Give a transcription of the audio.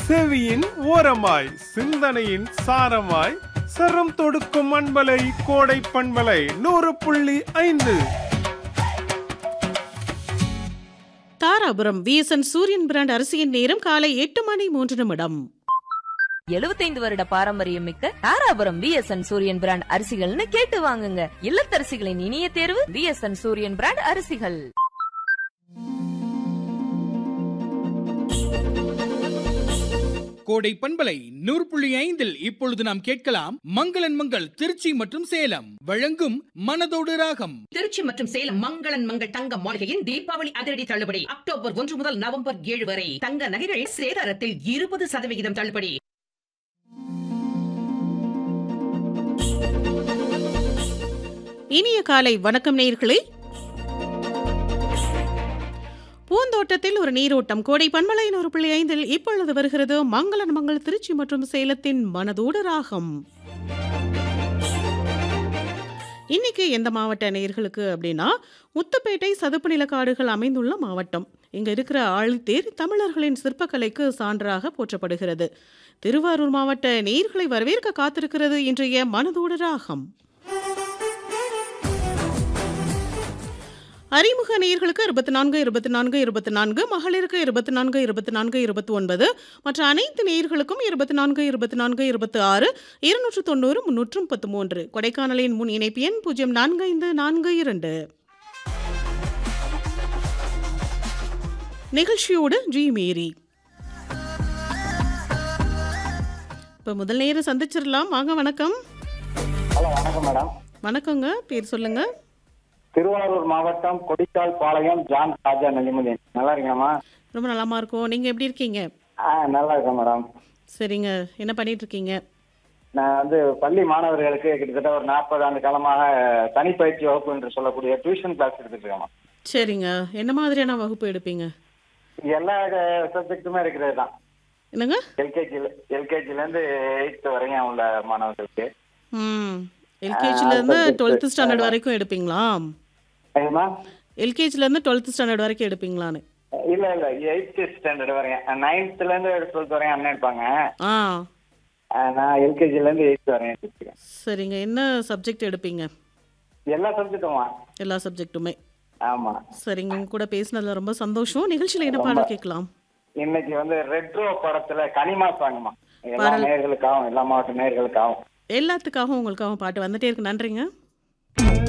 செவியின் ஓரமாய் சிந்தனையின் சாரமாய் சரம் தொடுக்கும் அன்பலை கோடை பண்பலை நூறு புள்ளி ஐந்து தாராபுரம் விஎஸ்என் சூரியன் பிராண்ட் அரிசியின் நேரம் காலை எட்டு மணி மூன்று நிமிடம் எழுபத்தைந்து வருட பாரம்பரியம் மிக்க தாராபுரம் விஎஸ்என் சூரியன் பிராண்ட் அரிசிகள்னு கேட்டு வாங்குங்க இல்லத்தரசிகளின் இனிய தேர்வு விஎஸ்என் சூரியன் பிராண்ட் அரிசிகள் கோடை பண்பலை நூறு புள்ளி ஐந்தில் இப்பொழுது நாம் கேட்கலாம் மங்களன் மங்கள் திருச்சி மற்றும் சேலம் வழங்கும் மனதோடு ராகம் திருச்சி மற்றும் சேலம் மங்களன் மங்கள் தங்க மாளிகையின் தீபாவளி அதிரடி தள்ளுபடி அக்டோபர் ஒன்று முதல் நவம்பர் ஏழு வரை தங்க நகைகள் சேதாரத்தில் இருபது சதவிகிதம் தள்ளுபடி இனிய காலை வணக்கம் நேயர்களே பூந்தோட்டத்தில் ஒரு நீரோட்டம் கோடை பண்பலையின் ஒரு புள்ளி ஐந்தில் இப்பொழுது வருகிறது மங்களன் மங்கள் திருச்சி மற்றும் சேலத்தின் மனதோடு ராகம் இன்னைக்கு எந்த மாவட்ட நேயர்களுக்கு அப்படின்னா முத்துப்பேட்டை சதுப்பு நிலக்காடுகள் அமைந்துள்ள மாவட்டம் இங்க இருக்கிற ஆழித்தேர் தமிழர்களின் சிற்பக்கலைக்கு சான்றாக போற்றப்படுகிறது திருவாரூர் மாவட்ட நேயர்களை வரவேற்க காத்திருக்கிறது இன்றைய மனதோடு ராகம் அறிமுக நேயர்களுக்கு இருபத்தி நான்கு இருபத்தி நான்கு இருபத்தி நான்கு மகளிருக்கு இருபத்தி நான்கு இருபத்தி நான்கு இருபத்தி ஒன்பது மற்ற அனைத்து நேயர்களுக்கும் இருபத்தி நான்கு இருபத்தி நான்கு இருபத்தி ஆறு இருநூற்று தொண்ணூறு முன்னூற்று முப்பத்து மூன்று கொடைக்கானலின் முன் இணைப்பு எண் பூஜ்ஜியம் நான்கு ஐந்து நான்கு இரண்டு நிகழ்ச்சியோடு ஜி மேரி இப்போ முதல் நேரம் சந்திச்சிடலாம் வாங்க வணக்கம் ஹலோ வணக்கம் மேடம் வணக்கங்க பேர் சொல்லுங்க திருவாரூர் மாவட்டம் கொடிக்கால் பாளையம் ஜான் ராஜா நலிமுதீன் நல்லா இருக்கீங்கம்மா ரொம்ப நலமா இருக்கோம் நீங்க எப்படி இருக்கீங்க ஆ நல்லா இருக்கேன் மேடம் சரிங்க என்ன பண்ணிட்டு இருக்கீங்க நான் வந்து பள்ளி மாணவர்களுக்கு கிட்டத்தட்ட ஒரு நாற்பது ஆண்டு காலமாக தனிப்பயிற்சி வகுப்பு என்று சொல்லக்கூடிய டியூஷன் கிளாஸ் எடுத்துட்டு இருக்கேம்மா சரிங்க என்ன மாதிரியான வகுப்பு எடுப்பீங்க எல்லா சப்ஜெக்ட்டுமே இருக்கிறது தான் என்னங்க எல்கேஜில எல்கேஜில இருந்து எயித்து வரையும் உள்ள மாணவர்களுக்கு ம் எல்கேஜில இருந்து டுவெல்த் ஸ்டாண்டர்ட் வரைக்கும் எடுப்பீங்களா ஏமா எல்கேஜில இருந்து டுவெல்த் ஸ்டாண்டர்ட் வரைக்கும் எடுப்பீங்களான்னு இல்ல இல்ல எயித்து ஸ்டாண்டர்ட் வரையும் நைன்த்ல இருந்து டுவெல்த் வரையும் அண்ணன் எடுப்பாங்க ஆ ஆ, நான் எல்கேஜில இருந்து எயித்து வரையும் எடுத்துருக்கேன் சரிங்க என்ன சப்ஜெக்ட் எடுப்பீங்க எல்லா சப்ஜெக்ட்டுமா எல்லா சப்ஜெக்ட்டுமே ஆமா சரிங்க உங்க கூட பேசினதுல ரொம்ப சந்தோஷம் நிகழ்ச்சியில என்ன பாடல் கேட்கலாம் இன்னைக்கு வந்து ரெட்ரோ படத்துல கனிமா சாங்குமா எல்லா பாடல். நேர்களுக்காகவும் எல்லா மாவட்ட நேர்களுக்காகவும் எல்லாத்துக்காகவும் உங்களுக்காகவும் பாட்டு வந்துட்டே இருக்கு நன்றிங்க